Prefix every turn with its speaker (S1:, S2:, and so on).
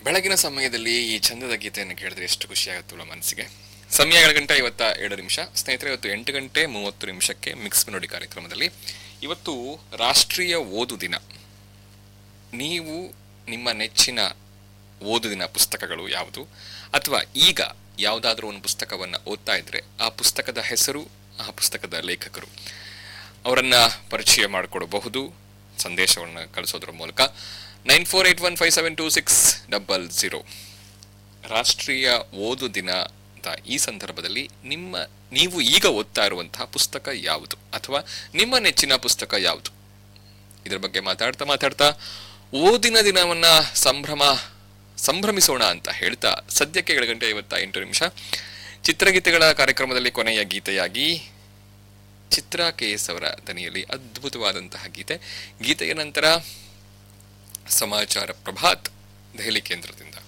S1: ಬೆಳಗಿನ ಸಮಯದಲ್ಲಿ ಈ ಚಂದದ ಗೀತೆಯನ್ನು ಕೇಳಿದ್ರೆ ಎಷ್ಟು ಖುಷಿ ಆಗುತ್ತಲ್ಲ ಮನಸ್ಸಿಗೆ ಸಮಯ ಏಳು ಗಂಟೆ ಐವತ್ತ ಏಳು ನಿಮಿಷ ಸ್ನೇಹಿತರೆ ಇವತ್ತು ಎಂಟು ಗಂಟೆ ಮೂವತ್ತು ನಿಮಿಷಕ್ಕೆ ಮಿಕ್ಸ್ ಮೆಲೋಡಿ ಕಾರ್ಯಕ್ರಮದಲ್ಲಿ ಇವತ್ತು ರಾಷ್ಟ್ರೀಯ ಓದು ದಿನ ನೀವು ನಿಮ್ಮ ನೆಚ್ಚಿನ ಓದುದಿನ ಪುಸ್ತಕಗಳು ಯಾವುದು ಅಥವಾ ಈಗ ಯಾವುದಾದ್ರೂ ಒಂದು ಪುಸ್ತಕವನ್ನು ಓದ್ತಾ ಇದ್ರೆ ಆ ಪುಸ್ತಕದ ಹೆಸರು ಆ ಪುಸ್ತಕದ ಲೇಖಕರು ಅವರನ್ನ ಪರಿಚಯ ಮಾಡಿಕೊಡಬಹುದು ಸಂದೇಶವನ್ನು ಕಳಿಸೋದ್ರ ಮೂಲಕ nine four eight one five seven two six double zero ರಾಷ್ಟ್ರೀಯ ಓದು ದಿನ ಅಂತ ಈ ಸಂದರ್ಭದಲ್ಲಿ ನಿಮ್ಮ ನೀವು ಈಗ ಓದ್ತಾ ಇರುವಂತಹ ಪುಸ್ತಕ ಯಾವುದು ಅಥವಾ ನಿಮ್ಮ ನೆಚ್ಚಿನ ಪುಸ್ತಕ ಯಾವುದು ಇದ್ರ ಬಗ್ಗೆ ಮಾತಾಡ್ತಾ ಮಾತಾಡ್ತಾ ಓದಿನ ದಿನವನ್ನ ಸಂಭ್ರಮ ಸಂಭ್ರಮಿಸೋಣ ಅಂತ ಹೇಳ್ತಾ ಸದ್ಯಕ್ಕೆ ಏಳು ಗಂಟೆ ಐವತ್ತ ಎಂಟು ನಿಮಿಷ ಚಿತ್ರಗೀತೆಗಳ ಕಾರ್ಯಕ್ರಮದಲ್ಲಿ ಕೊನೆಯ ಗೀತೆಯಾಗಿ ಚಿತ್ರ ಕೆ ಎಸ್ ಅವರ ದನಿಯಲ್ಲಿ ಅದ್ಭುತವಾದಂತಹ ಗೀತೆ ಗೀತೆಯ ನಂತರ ಸಮಾಚಾರ ಪ್ರಭಾತ್ ದೆಹಲಿ ಕೇಂದ್ರದಿಂದ